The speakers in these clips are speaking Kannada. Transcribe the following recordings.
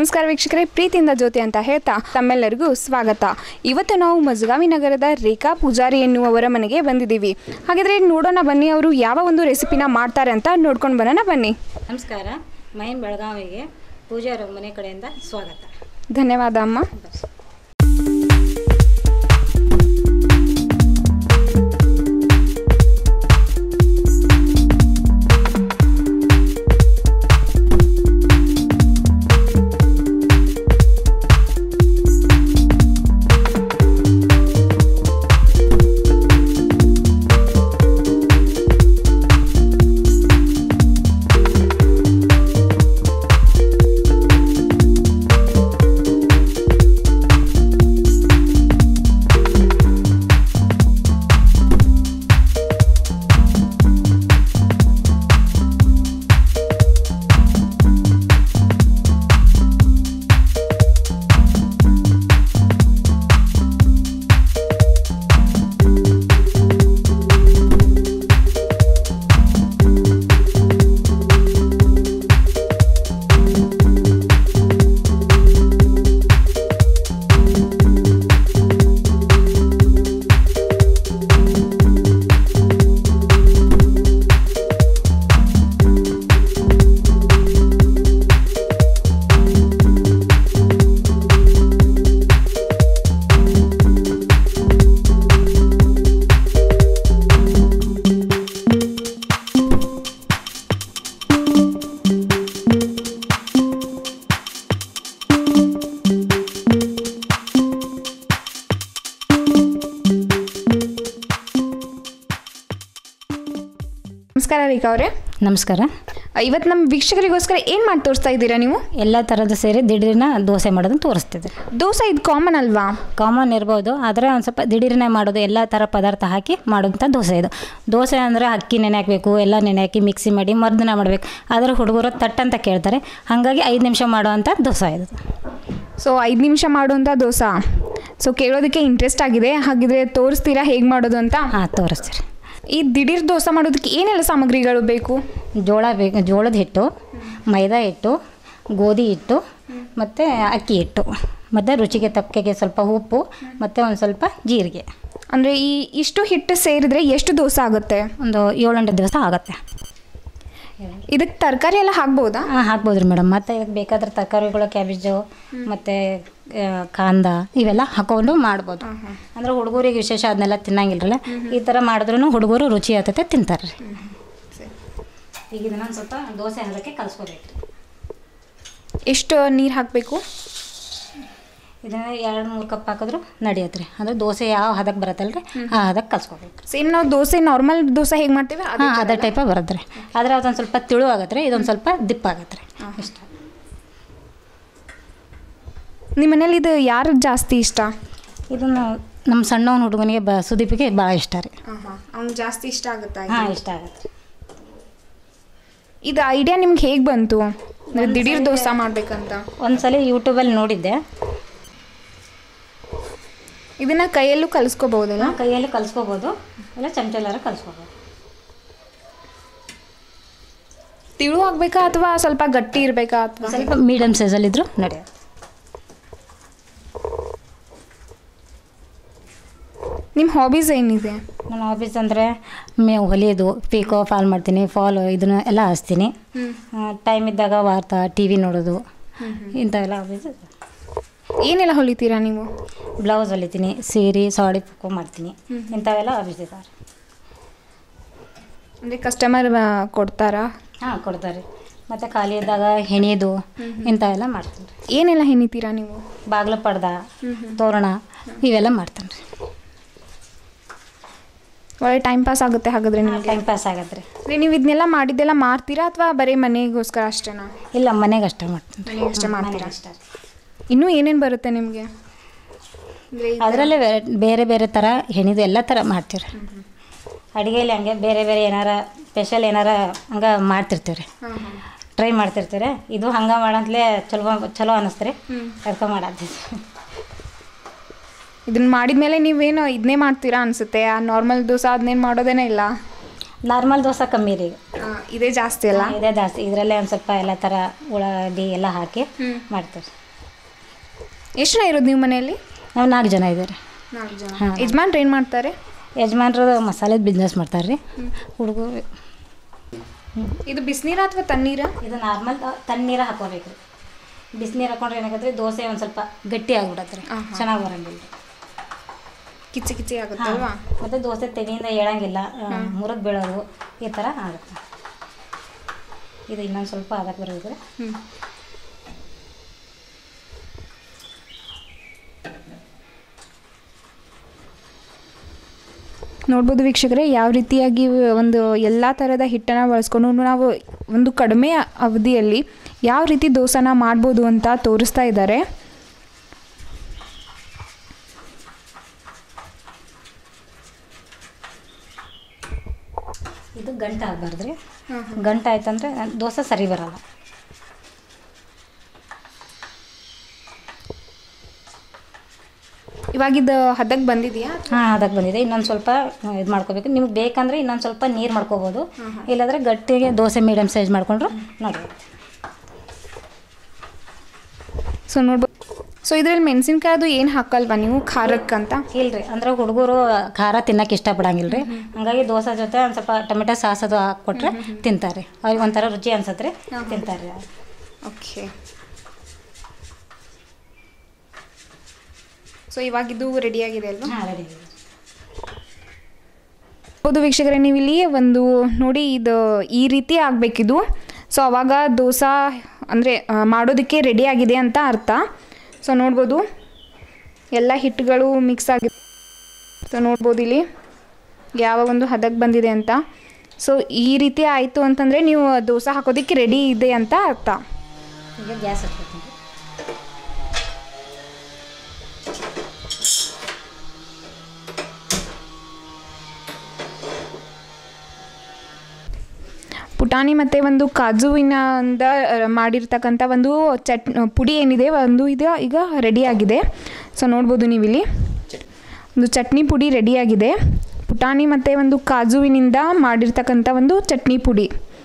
ನಮಸ್ಕಾರ ವೀಕ್ಷಕರೇ ಪ್ರೀತಿಯಿಂದ ಜ್ಯೋತಿ ಅಂತ ಹೇಳ್ತಾ ತಮ್ಮೆಲ್ಲರಿಗೂ ಸ್ವಾಗತ ಇವತ್ತು ನಾವು ಮಜಗಾವಿ ನಗರದ ರೇಖಾ ಪೂಜಾರಿ ಎನ್ನುವವರ ಮನೆಗೆ ಬಂದಿದ್ದೀವಿ ಹಾಗಿದ್ರೆ ನೋಡೋಣ ಬನ್ನಿ ಅವರು ಯಾವ ಒಂದು ರೆಸಿಪಿನ ಮಾಡ್ತಾರೆ ಅಂತ ನೋಡ್ಕೊಂಡು ಬರೋಣ ಬನ್ನಿ ನಮಸ್ಕಾರ ಮೈನ್ ಬೆಳಗಾವಿಗೆ ಪೂಜಾರ ಮನೆ ಕಡೆಯಿಂದ ಸ್ವಾಗತ ಧನ್ಯವಾದ ಅಮ್ಮ ನಮಸ್ಕಾರ ರೇಖಾ ಅವರೇ ನಮಸ್ಕಾರ ಇವತ್ತು ನಮ್ಮ ವೀಕ್ಷಕರಿಗೋಸ್ಕರ ಏನು ಮಾಡಿ ತೋರಿಸ್ತಾ ಇದ್ದೀರಾ ನೀವು ಎಲ್ಲ ಥರದ್ದು ಸೇರಿ ದಿಢೀರ್ನ ದೋಸೆ ಮಾಡೋದನ್ನು ತೋರಿಸ್ತಿದ್ದೆ ದೋಸೆ ಇದು ಕಾಮನ್ ಅಲ್ವಾ ಕಾಮನ್ ಇರ್ಬೋದು ಆದರೆ ಒಂದು ಸ್ವಲ್ಪ ದಿಢೀರ್ನೆ ಮಾಡೋದು ಎಲ್ಲ ಥರ ಪದಾರ್ಥ ಹಾಕಿ ಮಾಡೋಂಥ ದೋಸೆ ಇದು ದೋಸೆ ಅಂದರೆ ಅಕ್ಕಿ ನೆನೆ ಹಾಕಬೇಕು ಎಲ್ಲ ನೆನೆ ಹಾಕಿ ಮಿಕ್ಸಿ ಮಾಡಿ ಮರ್ದನ ಮಾಡಬೇಕು ಆದರೆ ಹುಡುಗರು ತಟ್ ಅಂತ ಕೇಳ್ತಾರೆ ಹಾಗಾಗಿ ಐದು ನಿಮಿಷ ಮಾಡುವಂಥ ದೋಸೆ ಇದು ಸೊ ಐದು ನಿಮಿಷ ಮಾಡುವಂಥ ದೋಸೆ ಸೊ ಕೇಳೋದಕ್ಕೆ ಇಂಟ್ರೆಸ್ಟ್ ಆಗಿದೆ ಹಾಗಿದ್ರೆ ತೋರಿಸ್ತೀರಾ ಹೇಗೆ ಮಾಡೋದು ಅಂತ ಹಾಂ ತೋರಿಸ್ತೀರಿ ಈ ದಿಢೀರ್ ದೋಸೆ ಮಾಡೋದಕ್ಕೆ ಏನೆಲ್ಲ ಸಾಮಗ್ರಿಗಳು ಬೇಕು ಜೋಳ ಬೇಕು ಜೋಳದ ಹಿಟ್ಟು ಮೈದಾ ಹಿಟ್ಟು ಗೋಧಿ ಹಿಟ್ಟು ಮತ್ತು ಅಕ್ಕಿ ಹಿಟ್ಟು ಮತ್ತು ರುಚಿಗೆ ತಕ್ಕಗೆ ಸ್ವಲ್ಪ ಉಪ್ಪು ಮತ್ತು ಒಂದು ಸ್ವಲ್ಪ ಜೀರಿಗೆ ಅಂದರೆ ಈ ಇಷ್ಟು ಹಿಟ್ಟು ಸೇರಿದ್ರೆ ಎಷ್ಟು ದೋಸೆ ಆಗುತ್ತೆ ಒಂದು ಏಳೆಂಟು ದಿವಸ ಆಗುತ್ತೆ ಇದಕ್ಕೆ ತರಕಾರಿ ಎಲ್ಲ ಹಾಕ್ಬೋದಾ ಹಾಂ ಹಾಕ್ಬೋದು ರೀ ಮೇಡಮ್ ಮತ್ತು ಇದಕ್ಕೆ ಬೇಕಾದ್ರೆ ತರಕಾರಿಗಳು ಕ್ಯಾಬೇಜು ಮತ್ತು ಕಾಂದ ಇವೆಲ್ಲ ಹಾಕೊಂಡು ಮಾಡ್ಬೋದು ಅಂದ್ರೆ ಹುಡುಗರಿಗೆ ವಿಶೇಷ ಅದನ್ನೆಲ್ಲ ತಿನ್ನಂಗಿಲ್ಲರಲ್ಲ ಈ ಥರ ಮಾಡಿದ್ರೂ ಹುಡುಗರು ರುಚಿ ಆಗ್ತೈತೆ ತಿಂತಾರೆ ರೀ ಈಗ ಇದನ್ನ ಒಂದು ಸ್ವಲ್ಪ ದೋಸೆ ಹದಕ್ಕೆ ಕಲಿಸ್ಕೋಬೇಕು ರೀ ಎಷ್ಟು ನೀರು ಹಾಕಬೇಕು ಇದನ್ನ ಎರಡು ಮೂರು ಕಪ್ ಹಾಕಿದ್ರು ನಡೆಯತ್ತೆ ರೀ ಅಂದ್ರೆ ದೋಸೆ ಯಾವ ಹದಕ್ಕೆ ಬರತ್ತಲ್ಲ ರೀ ಆ ಹದಕ್ಕೆ ಕಲ್ಸ್ಕೋಬೇಕು ಸೇಮ್ ನಾವು ದೋಸೆ ನಾರ್ಮಲ್ ದೋಸೆ ಹೇಗೆ ಮಾಡ್ತೀವಿ ಅದೇ ಹಾಂ ಅದೇ ಟೈಪ ಬರುತ್ತೆ ರೀ ಆದರೆ ಅದೊಂದು ಸ್ವಲ್ಪ ತಿಳು ಆಗತ್ತೆ ರೀ ಇದೊಂದು ಸ್ವಲ್ಪ ದಿಪ್ಪ ಆಗತ್ತೆ ರೀ ಇಷ್ಟ ನಿಮ್ಮ ಮನೇಲಿ ಇದು ಯಾರು ಜಾಸ್ತಿ ಇಷ್ಟ ಇದನ್ನು ನಮ್ಮ ಸಣ್ಣವನ ಹುಡುಗನಿಗೆ ಬ ಸುದೀಪಿಗೆ ಭಾಳ ಇಷ್ಟ ರೀ ಅವ್ನು ಜಾಸ್ತಿ ಇಷ್ಟ ಆಗುತ್ತಾ ಹಾಂ ಇಷ್ಟ ಆಗತ್ತೆ ರೀ ಇದು ಐಡಿಯಾ ನಿಮ್ಗೆ ಹೇಗೆ ಬಂತು ಅಂದ್ರೆ ದಿಢೀರ್ ದೋಸೆ ಮಾಡ್ಬೇಕಂತ ಒಂದ್ಸಲ ಯೂಟ್ಯೂಬಲ್ಲಿ ನೋಡಿದ್ದೆ ಇದನ್ನ ಕೈಯಲ್ಲೂ ಕಲಿಸ್ಕೋಬಹುದಲ್ಲ ನಾವು ಕೈಯಲ್ಲಿ ಕಲಿಸ್ಕೋಬೋದು ಇಲ್ಲ ಚಮಚೆಲ್ಲಾರ ಕಲಿಸ್ಕೋಬೋದು ತಿಳು ಆಗ್ಬೇಕಾ ಅಥವಾ ಸ್ವಲ್ಪ ಗಟ್ಟಿ ಇರಬೇಕಾ ಅಥವಾ ಸ್ವಲ್ಪ ಮೀಡಿಯಮ್ ಸೈಜಲ್ಲಿದ್ದರೂ ನಡೆಯುತ್ತೆ ನಿಮ್ಮ ಹಾಬೀಸ್ ಏನಿದೆ ನನ್ನ ಆಫೀಸ್ ಅಂದರೆ ಮೇವು ಹೊಲಿಯೋದು ಪೀಕೋ ಫಾಲ್ ಮಾಡ್ತೀನಿ ಫಾಲ್ ಇದನ್ನ ಎಲ್ಲ ಹಚ್ತೀನಿ ಟೈಮ್ ಇದ್ದಾಗ ವಾರ್ತಾ ಟಿ ವಿ ನೋಡೋದು ಇಂಥವೆಲ್ಲ ಆಫೀಸ್ ಏನೆಲ್ಲ ಹೊಲಿತೀರಾ ನೀವು ಬ್ಲೌಸ್ ಹೊಲಿತೀನಿ ಸೀರೆ ಸಾಡಿ ಪುಕ್ಕೋ ಮಾಡ್ತೀನಿ ಇಂಥವೆಲ್ಲ ಆಫೀಸ್ ಇದ್ದಾರೆ ಅಂದರೆ ಕಸ್ಟಮರ್ ಕೊಡ್ತಾರಾ ಹಾಂ ಕೊಡ್ತಾರೆ ಮತ್ತು ಖಾಲಿ ಇದ್ದಾಗ ಹೆಣಿಯೋದು ಇಂಥವೆಲ್ಲ ಮಾಡ್ತೀನಿ ರೀ ಏನೆಲ್ಲ ಹೆಣಿತೀರಾ ನೀವು ಬಾಗಿಲು ಪಡ್ದ ತೋರಣ ಇವೆಲ್ಲ ಮಾಡ್ತಾನೆ ರೀ ಒಳ್ಳೆ ಟೈಮ್ ಪಾಸ್ ಆಗುತ್ತೆ ಹಾಗಾದ್ರೆ ನಿಮಗೆ ಟೈಮ್ ಪಾಸ್ ಆಗತ್ತೆ ರೀ ಅಂದ್ರೆ ನೀವು ಇದನ್ನೆಲ್ಲ ಮಾಡಿದ್ದೆಲ್ಲ ಮಾರ್ತೀರಾ ಅಥವಾ ಬರೀ ಮನೆಗೋಸ್ಕರ ಅಷ್ಟೇನಾ ಇಲ್ಲ ಮನೆಗೆ ಅಷ್ಟೇ ಮಾಡ್ತೀನಿ ರೀ ಮನೆಗೆ ಅಷ್ಟೇ ಮಾಡ್ತೀರಾ ಅಷ್ಟೇ ಇನ್ನೂ ಏನೇನು ಬರುತ್ತೆ ನಿಮಗೆ ಅದರಲ್ಲೇ ಬೇರೆ ಬೇರೆ ಥರ ಹೆಣಿದು ಎಲ್ಲ ಥರ ಮಾಡ್ತೀವಿ ರೀ ಅಡುಗೆಯಲ್ಲಿ ಹಂಗೆ ಬೇರೆ ಬೇರೆ ಏನಾರ ಸ್ಪೆಷಲ್ ಏನಾರ ಹಂಗೆ ಮಾಡ್ತಿರ್ತೀವಿ ರೀ ಟ್ರೈ ಮಾಡ್ತಿರ್ತೀವಿ ರೀ ಇದು ಹಂಗೆ ಮಾಡಂತಲೇ ಚಲೋ ಚಲೋ ಅನ್ನಿಸ್ತು ರೀ ಅದಕ್ಕೆ ಮಾಡತ್ತೀವಿ ಇದನ್ನ ಮಾಡಿದ್ಮೇಲೆ ನೀವೇನು ಇದನ್ನೇ ಮಾಡ್ತೀರಾ ಅನ್ಸುತ್ತೆ ಆ ನಾರ್ಮಲ್ ದೋಸೆ ಅದನ್ನೇನು ಮಾಡೋದೇನೇ ಇಲ್ಲ ನಾರ್ಮಲ್ ದೋಸೆ ಕಮ್ಮಿ ರೀ ಈಗ ಇದೇ ಜಾಸ್ತಿ ಅಲ್ಲ ಇದೇ ಜಾಸ್ತಿ ಇದರಲ್ಲೇ ಒಂದು ಸ್ವಲ್ಪ ಎಲ್ಲ ಥರ ಉಳ್ಳಾಗಡ್ಡಿ ಎಲ್ಲ ಹಾಕಿ ಮಾಡ್ತೀವಿ ಎಷ್ಟು ಜನ ಇರೋದು ನೀವು ಮನೆಯಲ್ಲಿ ನಾವು ನಾಲ್ಕು ಜನ ಇದ್ದೀವಿ ನಾಲ್ಕು ಜನ ಹಾಂ. ಯಜಮಾನ್ರು ಏನು ಮಾಡ್ತಾರೆ ಯಜಮಾನ್ರು ಮಸಾಲೆದ ಬಿಸ್ನೆಸ್ ಮಾಡ್ತಾರೆ ರೀ ಹುಡುಗರು ಇದು ಬಿಸಿನೀರಾ ಅಥವಾ ತಣ್ಣೀರಾ ಇದು ನಾರ್ಮಲ್ ತಣ್ಣೀರ ಹಾಕೋಬೇಕು ರೀ ಬಿಸಿನೀರು ಹಾಕೊಂಡ್ರೆ ಏನಾಗತ್ತೆ ರೀ ದೋಸೆ ಒಂದು ಸ್ವಲ್ಪ ಗಟ್ಟಿ ಆಗ್ಬಿಡತ್ತೆ ರೀ ಆಹಾ. ಚೆನ್ನಾಗಿ ಬರಂಗಿಲ್ಲ ರೀ ಕಿಚ್ಚಿ ಕಿಚ್ಚಿ ಆಗುತ್ತಲ್ವಾ ಮತ್ತು ದೋಸೆ ತೆಗೆಯಿಂದ ಏಳಂಗಿಲ್ಲ ಮುರಿದು ಬೀಳೋದು ಈ ಥರ ಆಗುತ್ತೆ ಇದು ಇನ್ನೊಂದು ಸ್ವಲ್ಪ ಅದಕ್ಕೆ ಬರೋದು ರೀ ಹ್ಮ್ ನೋಡ್ಬೋದು ವೀಕ್ಷಕರೇ ಯಾವ ರೀತಿಯಾಗಿ ಒಂದು ಎಲ್ಲ ಥರದ ಹಿಟ್ಟನ್ನು ಬಳಸ್ಕೊಂಡು ನಾವು ಒಂದು ಕಡಿಮೆ ಅವಧಿಯಲ್ಲಿ ಯಾವ ರೀತಿ ದೋಸೆನ ಮಾಡ್ಬೋದು ಅಂತ ತೋರಿಸ್ತಾ ಇದ್ದಾರೆ ಇದು ಗಂಟು ಆಗಬಾರ್ದು ರೀ ಗಂಟು ಆಯ್ತಂದ್ರೆ ದೋಸೆ ಸರಿ ಬರಲ್ಲ ಇವಾಗಿದ್ದು ಹದಕ್ಕೆ ಬಂದಿದೆಯಾ ಹಾಂ ಅದಕ್ಕೆ ಬಂದಿದೆ ಇನ್ನೊಂದು ಸ್ವಲ್ಪ ಇದು ಮಾಡ್ಕೋಬೇಕು ನಿಮ್ಗೆ ಬೇಕಂದ್ರೆ ಇನ್ನೊಂದು ಸ್ವಲ್ಪ ನೀರು ಮಾಡ್ಕೋಬೋದು ಇಲ್ಲಾಂದ್ರೆ ಗಟ್ಟಿಗೆ ದೋಸೆ ಮೀಡಿಯಮ್ ಸೈಜ್ ಮಾಡ್ಕೊಂಡ್ರು ನೋಡಿ ಸೊ ನೋಡ್ಬೋದು ಸೊ ಇದರಲ್ಲಿ ಮೆಣಸಿನ್ಕಾಯಿ ಅದು ಏನು ಹಾಕಲ್ವಾ ನೀವು ಖಾರಕ್ಕಂತ ಇಲ್ರಿ ಅಂದ್ರೆ ಹುಡುಗರು ಖಾರ ತಿನ್ನಕ್ಕೆ ಇಷ್ಟಪಡಂಗಿಲ್ಲ ರೀ ಹಂಗಾಗಿ ದೋಸೆ ಜೊತೆ ಒಂದು ಸ್ವಲ್ಪ ಟೊಮೆಟೊ ಸಾಸ್ ಅದು ಹಾಕ್ಕೊಟ್ರೆ ತಿಂತಾರೆ ಅವ್ರಿಗೆ ಒಂಥರ ರುಚಿ ಅನ್ಸತ್ತೆ ರೀ ತಿಂತಾರೆ ಓಕೆ ಸೊ ಇವಾಗಿದ್ದು ರೆಡಿಯಾಗಿದೆ ಅಲ್ವಾ ಹಾಂ ರೆಡಿ ಹೌದು ವೀಕ್ಷಕರೇ ನೀವು ಇಲ್ಲಿ ಒಂದು ನೋಡಿ ಇದು ಈ ರೀತಿ ಆಗಬೇಕಿದು ಸೊ ಅವಾಗ ದೋಸೆ ಅಂದರೆ ಮಾಡೋದಕ್ಕೆ ರೆಡಿ ಆಗಿದೆ ಅಂತ ಅರ್ಥ ಸೊ ನೋಡ್ಬೋದು ಎಲ್ಲ ಹಿಟ್ಟುಗಳು ಮಿಕ್ಸ್ ಆಗಿದೆ ಸೊ ನೋಡ್ಬೋದು ಇಲ್ಲಿ ಯಾವ ಒಂದು ಹದಕ್ಕೆ ಬಂದಿದೆ ಅಂತ ಸೊ ಈ ರೀತಿ ಆಯಿತು ಅಂತಂದರೆ ನೀವು ದೋಸೆ ಹಾಕೋದಕ್ಕೆ ರೆಡಿ ಇದೆ ಅಂತ ಅರ್ಥ ಈಗ ಗ್ಯಾಸ್ ಹಚ್ಕೊತೀನಿ ಪುಟಾಣಿ ಮತ್ತು ಒಂದು ಕಾಜುವಿನಿಂದ ಅಹ್, ಮಾಡಿರ್ತಕ್ಕಂಥ ಒಂದು ಚಟ್ ಪುಡಿ ಏನಿದೆ ಒಂದು ಇದು ಈಗ ರೆಡಿಯಾಗಿದೆ ಸೊ ನೋಡ್ಬೋದು ನೀವಿಲ್ಲಿ ಒಂದು ಚಟ್ನಿ ಪುಡಿ ರೆಡಿಯಾಗಿದೆ ಪುಟಾಣಿ ಮತ್ತು ಒಂದು ಕಾಜುವಿನಿಂದ ಮಾಡಿರ್ತಕ್ಕಂಥ ಒಂದು ಚಟ್ನಿ ಪುಡಿ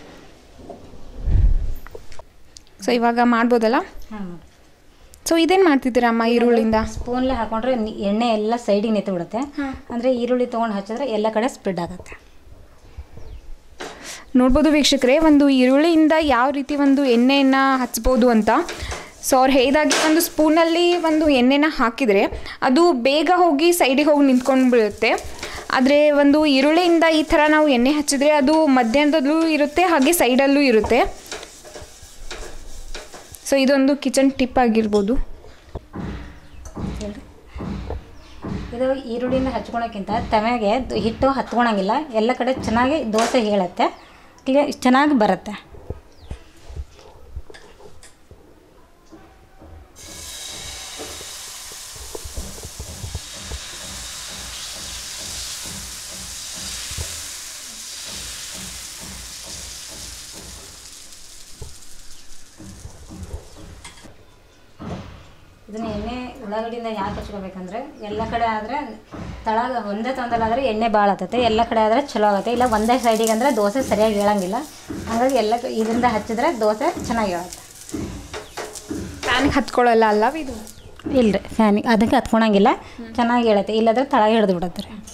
ಸೊ ಇವಾಗ ಮಾಡ್ಬೋದಲ್ಲ ಹಾಂ ಸೊ ಇದೇನು ಮಾಡ್ತಿದ್ದೀರಾ ಅಮ್ಮ ಈರುಳ್ಳಿಂದ ಸ್ಪೂನ್ಲೆ ಹಾಕೊಂಡ್ರೆ ನಿ- ಎಣ್ಣೆ ಎಲ್ಲ ಸೈಡಿಗೆ ನಿಂತು ಬಿಡುತ್ತೆ ಹಾಂ. ಅಂದರೆ ಈರುಳ್ಳಿ ತೊಗೊಂಡು ಹಚ್ಚಿದ್ರೆ ಎಲ್ಲ ಕಡೆ ಸ್ಪ್ರೆಡ್ ಆಗುತ್ತೆ ನೋಡ್ಬೋದು ವೀಕ್ಷಕರೇ ಒಂದು ಈರುಳ್ಳಿಯಿಂದ ಯಾವ ರೀತಿ ಒಂದು ಎಣ್ಣೆಯನ್ನು ಹಚ್ಬೋದು ಅಂತ ಸೊ ಅವ್ರು ಹೇಳಿದಾಗೆ ಒಂದು ಸ್ಪೂನಲ್ಲಿ ಒಂದು ಎಣ್ಣೆನ ಹಾಕಿದರೆ ಅದು ಬೇಗ ಹೋಗಿ ಸೈಡಿಗೆ ಹೋಗಿ ನಿಂತ್ಕೊಂಡು ಬೀಳುತ್ತೆ ಆದರೆ ಒಂದು ಈರುಳ್ಳಿಯಿಂದ ಈ ಥರ ನಾವು ಎಣ್ಣೆ ಹಚ್ಚಿದ್ರೆ ಅದು ಮಧ್ಯಾಹ್ನದಲ್ಲೂ ಇರುತ್ತೆ ಹಾಗೆ ಸೈಡಲ್ಲೂ ಇರುತ್ತೆ ಸೊ ಇದೊಂದು ಕಿಚನ್ ಟಿಪ್ ಆಗಿರ್ಬೋದು ಹೇಳ್ರಿ ಇದು ಈರುಳ್ಳಿನ ಹಚ್ಕೊಳಕ್ಕಿಂತ ತಮಗೆ ದ- ಹಿಟ್ಟು ಹತ್ಕೊಳಂಗಿಲ್ಲ ಎಲ್ಲ ಕಡೆ ಚೆನ್ನಾಗಿ ದೋಸೆ ಹೇಳುತ್ತೆ ಈಗ ಚೆನ್ನಾಗಿ ಬರುತ್ತೆ ಇದನ್ನ ಎಣ್ಣೆ ಉಳ್ಳಾಗಡ್ಡಿಯಿಂದ ಯಾಕೆ ಹಚ್ಕೋಬೇಕಂದ್ರೆ ಎಲ್ಲ ಕಡೆ ಆದರೆ ತಳಗ ಒಂದೇ ತೊಂದಲಾದರೆ ಎಣ್ಣೆ ಭಾಳ ಆತೈತೆ ಎಲ್ಲ ಕಡೆ ಆದರೆ ಚಲೋ ಆಗುತ್ತೆ ಇಲ್ಲ ಒಂದೇ ಸೈಡಿಗೆ ಅಂದರೆ ದೋಸೆ ಸರಿಯಾಗಿ ಹೇಳಂಗಿಲ್ಲ ಹಾಗಾಗಿ ಎಲ್ಲ ಕ- ಇದರಿಂದ ಹಚ್ಚಿದ್ರೆ ದೋಸೆ ಚೆನ್ನಾಗಿ ಹೇಳುತ್ತೆ ಪ್ಯಾನ್ಗೆ ಹತ್ಕೊಳ್ಳಲ್ಲ ಅಲ್ಲ ಇದು ಇಲ್ಲರಿ ಫ್ಯಾನಿಗೆ ಅದಕ್ಕೆ ಹತ್ಕೊಳಂಗಿಲ್ಲ ಚೆನ್ನಾಗಿ ಹೇಳುತ್ತೆ ಇಲ್ಲಾಂದ್ರೆ ತಳಗ ಹಿಡಿದು ಬಿಡುತ್ತೆ ರೀ